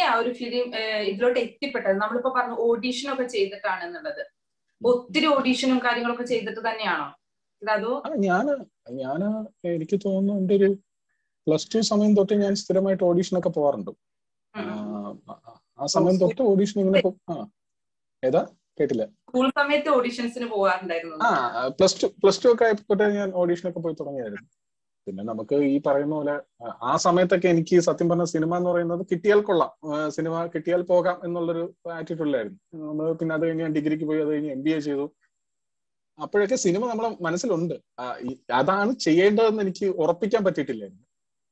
എങ്ങനെയാ ഒരു ഫിലിം ഇതിലോട്ട് എത്തിപ്പെട്ടത് നമ്മളിപ്പോ പറഞ്ഞു ഓഡീഷൻ ഒക്കെ ചെയ്തിട്ടാണ് എന്നുള്ളത് ഒത്തിരി ഓഡീഷനും കാര്യങ്ങളൊക്കെ ചെയ്തിട്ട് തന്നെയാണോ അതോ ഞാന് ഞാന് എനിക്ക് തോന്നുന്നു എന്റെ ഒരു പ്ലസ് ടു സമയം തൊട്ട് ഞാൻ സ്ഥിരമായിട്ട് ഓഡീഷൻ ഒക്കെ പോവാറുണ്ട് ആ സമയം തൊട്ട് ഓഡീഷൻ ഇങ്ങനെ ആ ഏതാ കേട്ടില്ല സ്കൂൾ സമയത്ത് ഓഡീഷൻസിന് പോകാറുണ്ടായിരുന്നു ആ പ്ലസ് ടു പ്ലസ് ടു ഒക്കെ ആയപ്പോട്ടെ ഞാൻ ഓഡീഷനൊക്കെ പോയി തുടങ്ങിയായിരുന്നു പിന്നെ നമുക്ക് ഈ പറയുന്ന പോലെ ആ സമയത്തൊക്കെ എനിക്ക് സത്യം പറഞ്ഞ സിനിമ എന്ന് പറയുന്നത് കിട്ടിയാൽ കൊള്ളാം സിനിമ കിട്ടിയാൽ പോകാം എന്നുള്ളൊരു ആറ്റിറ്റ്യൂഡിലായിരുന്നു നമ്മൾ പിന്നെ അത് കഴിഞ്ഞ് ഞാൻ ഡിഗ്രിക്ക് പോയി അത് കഴിഞ്ഞ് എം ബി എ ചെയ്തു അപ്പോഴൊക്കെ സിനിമ നമ്മളെ മനസ്സിലുണ്ട് അതാണ് ചെയ്യേണ്ടതെന്ന് എനിക്ക് ഉറപ്പിക്കാൻ പറ്റിയിട്ടില്ലായിരുന്നു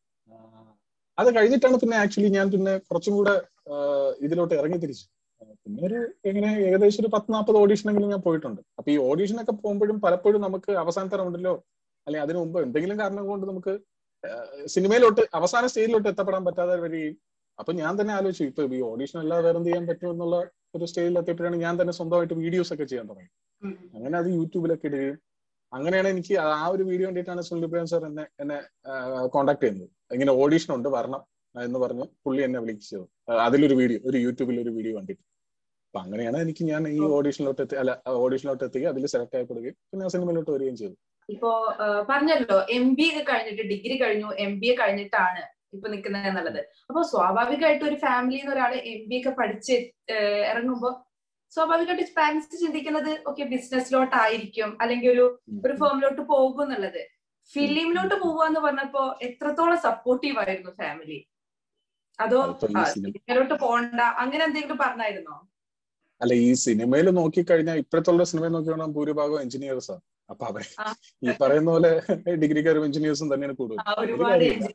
അത് കഴിഞ്ഞിട്ടാണ് പിന്നെ ആക്ച്വലി ഞാൻ പിന്നെ കുറച്ചും കൂടെ ഇതിലോട്ട് ഇറങ്ങി തിരിച്ചു പിന്നെ ഒരു എങ്ങനെ ഏകദേശം ഒരു പത്ത് നാൽപ്പത് ഓഡീഷനെങ്കിലും ഞാൻ പോയിട്ടുണ്ട് അപ്പൊ ഈ ഓഡീഷനൊക്കെ പോകുമ്പോഴും പലപ്പോഴും നമുക്ക് അവസാനത്തെ റൗണ്ടിലോ അല്ലെങ്കിൽ അതിനു മുമ്പ് എന്തെങ്കിലും കാരണം കൊണ്ട് നമുക്ക് സിനിമയിലോട്ട് അവസാന സ്റ്റേജിലോട്ട് എത്തപ്പെടാൻ പറ്റാതെ വരികയും അപ്പൊ ഞാൻ തന്നെ ആലോചിച്ചു ഇപ്പൊ ഈ ഓഡീഷൻ അല്ലാതെ വേറെ എന്ത് ചെയ്യാൻ പറ്റും എന്നുള്ള ഒരു സ്റ്റേജിൽ എത്തിയപ്പോഴാണ് ഞാൻ തന്നെ സ്വന്തമായിട്ട് വീഡിയോസ് ഒക്കെ ചെയ്യാൻ തുടങ്ങി അങ്ങനെ അത് യൂട്യൂബിലൊക്കെ ഇടുകയും അങ്ങനെയാണ് എനിക്ക് ആ ഒരു വീഡിയോ വേണ്ടിയിട്ടാണ് സുനിൽ ഇബ്രാഹിം സാർ എന്നെ എന്നെ കോണ്ടാക്ട് ചെയ്യുന്നത് ഇങ്ങനെ ഓഡീഷൻ ഉണ്ട് വരണം എന്ന് പറഞ്ഞ് പുള്ളി എന്നെ വിളിച്ചത് അതിലൊരു വീഡിയോ ഒരു യൂട്യൂബിൽ ഒരു വീഡിയോ കണ്ടിട്ട് അപ്പൊ അങ്ങനെയാണ് എനിക്ക് ഞാൻ ഈ ഓഡീഷനിലോട്ട് എത്തി അല്ല ഓഡീഷനിലോട്ട് എത്തുകയും അതിൽ സെലക്ട് ആയിപ്പെടുകയും പിന്നെ ആ സിനിമയിലോട്ട് വരികയും ചെയ്തു ഇപ്പോ പറഞ്ഞല്ലോ എം ബി ഒക്കെ കഴിഞ്ഞിട്ട് ഡിഗ്രി കഴിഞ്ഞു എം ബി എ കഴിഞ്ഞിട്ടാണ് ഇപ്പൊ നിൽക്കുന്നത് എന്നുള്ളത് അപ്പൊ സ്വാഭാവികമായിട്ട് ഒരു ഫാമിലിയിൽ ഒരാൾ എം ബി ഒക്കെ പഠിച്ച് ഇറങ്ങുമ്പോ സ്വാഭാവികമായിട്ട് പാരന്റ്സ് ചിന്തിക്കുന്നത് ഓക്കെ ബിസിനസ്സിലോട്ടായിരിക്കും അല്ലെങ്കിൽ ഒരു ഒരു ഫേമിലോട്ട് പോകും എന്നുള്ളത് ഫിലിമിലോട്ട് പോവാന്ന് പറഞ്ഞപ്പോ എത്രത്തോളം സപ്പോർട്ടീവ് ആയിരുന്നു ഫാമിലി അതോ സിനിമയിലോട്ട് പോണ്ട അങ്ങനെ എന്തെങ്കിലും പറഞ്ഞായിരുന്നോ അല്ല ഈ സിനിമയിൽ നോക്കിക്കഴിഞ്ഞാൽ ഇപ്പോഴത്തുള്ള സിനിമയിൽ നോക്കിക്കഴിഞ്ഞാൽ ഭൂരിഭാഗം എഞ്ചിനീയേഴ്സ് ആണ് അപ്പൊ അവരെ ഈ പറയുന്ന പോലെ ഡിഗ്രിക്കാരും എഞ്ചിനീയേഴ്സും തന്നെയാണ് കൂടുതൽ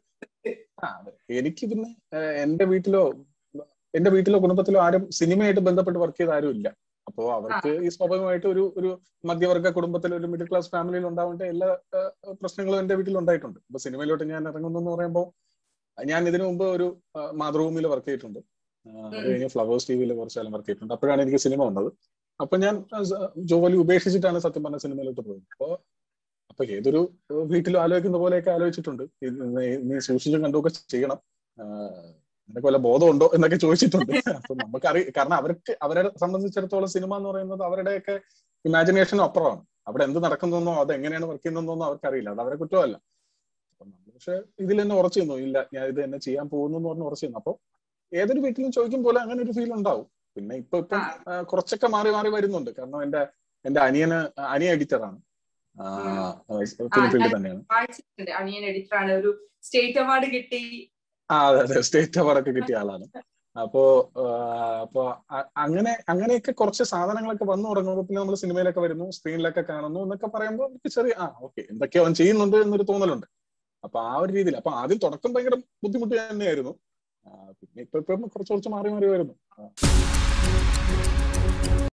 എനിക്ക് പിന്നെ എന്റെ വീട്ടിലോ എന്റെ വീട്ടിലോ കുടുംബത്തിലോ ആരും സിനിമയായിട്ട് ബന്ധപ്പെട്ട് വർക്ക് ചെയ്ത ആരും ഇല്ല അപ്പോ അവർക്ക് ഈ സ്വാഭാവികമായിട്ട് ഒരു ഒരു മധ്യവർഗ കുടുംബത്തിൽ ഒരു മിഡിൽ ക്ലാസ് ഫാമിലിയിൽ ഉണ്ടാവേണ്ട എല്ലാ പ്രശ്നങ്ങളും എന്റെ വീട്ടിൽ ഉണ്ടായിട്ടുണ്ട് അപ്പൊ സിനിമയിലോട്ട് ഞാൻ ഇറങ്ങുന്നു എന്ന് പറയുമ്പോൾ ഞാൻ ഇതിനു മുമ്പ് ഒരു മാതൃഭൂമിയിൽ വർക്ക് ചെയ്തിട്ടുണ്ട് അത് കഴിഞ്ഞ് ഫ്ലവേഴ്സ് ടി വിയിൽ കുറച്ച് കാലം വർക്ക് ചെയ്തിട്ടുണ്ട് അപ്പോഴാണ് എനിക്ക് സിനിമ വന്നത് അപ്പൊ ഞാൻ ജോലി ഉപേക്ഷിച്ചിട്ടാണ് സത്യം പറഞ്ഞ സിനിമയിലോട്ട് പോയത് അപ്പോ അപ്പൊ ഏതൊരു വീട്ടിലും ആലോചിക്കുന്ന പോലെയൊക്കെ ആലോചിച്ചിട്ടുണ്ട് നീ സൂക്ഷിച്ചും കണ്ടുമൊക്കെ ചെയ്യണം നിനക്ക് വല്ല ബോധമുണ്ടോ എന്നൊക്കെ ചോദിച്ചിട്ടുണ്ട് അപ്പൊ നമുക്കറി കാരണം അവർക്ക് അവരെ സംബന്ധിച്ചിടത്തോളം സിനിമ എന്ന് പറയുന്നത് അവരുടെയൊക്കെ ഇമാജിനേഷനും അപ്പുറമാണ് അവിടെ എന്ത് നടക്കുന്നതെന്നോ അത് എങ്ങനെയാണ് വർക്ക് ചെയ്യുന്നതെന്നോ അവർക്കറിയില്ല അത് അവരെ കുറ്റമല്ല അപ്പൊ നമ്മൾ പക്ഷെ ഇതിൽ തന്നെ ഉറച്ചു നിന്നു ഇല്ല ഞാൻ ഇത് തന്നെ ചെയ്യാൻ പോകുന്നു എന്ന് പറഞ്ഞ് ഉറച്ചു നിന്നു അപ്പൊ ഏതൊരു വീട്ടിലും ചോദിക്കും പോലെ അങ്ങനെ ഒരു ഫീൽ ഉണ്ടാവും പിന്നെ ഇപ്പൊ ഇപ്പം കുറച്ചൊക്കെ മാറി മാറി വരുന്നുണ്ട് കാരണം എന്റെ എന്റെ അനിയന് അനിയ എഡിറ്ററാണ് ഫിലിം ഫീൽഡ് തന്നെയാണ് അനിയൻ എഡിറ്ററാണ് ഒരു സ്റ്റേറ്റ് അവാർഡ് കിട്ടി ആ അതെ അതെ സ്റ്റേറ്റ് അവാർഡൊക്കെ കിട്ടിയ ആളാണ് അപ്പോ അപ്പോ അങ്ങനെ അങ്ങനെയൊക്കെ കുറച്ച് സാധനങ്ങളൊക്കെ വന്നു തുടങ്ങുമ്പോൾ പിന്നെ നമ്മൾ സിനിമയിലൊക്കെ വരുന്നു സ്ക്രീനിലൊക്കെ കാണുന്നു എന്നൊക്കെ പറയുമ്പോൾ എനിക്ക് ചെറിയ ആ ഓക്കെ എന്തൊക്കെയോ അവൻ ചെയ്യുന്നുണ്ട് എന്നൊരു തോന്നലുണ്ട് അപ്പൊ ആ ഒരു രീതിയിൽ അപ്പൊ ആദ്യം തുടക്കം ഭയങ്കര ബുദ്ധിമുട്ട് തന്നെയായിരുന്നു പിന്നെ ഇപ്പൊ ഇപ്പം കുറച്ച് കുറച്ച് മാറി മാറി വരുന്നു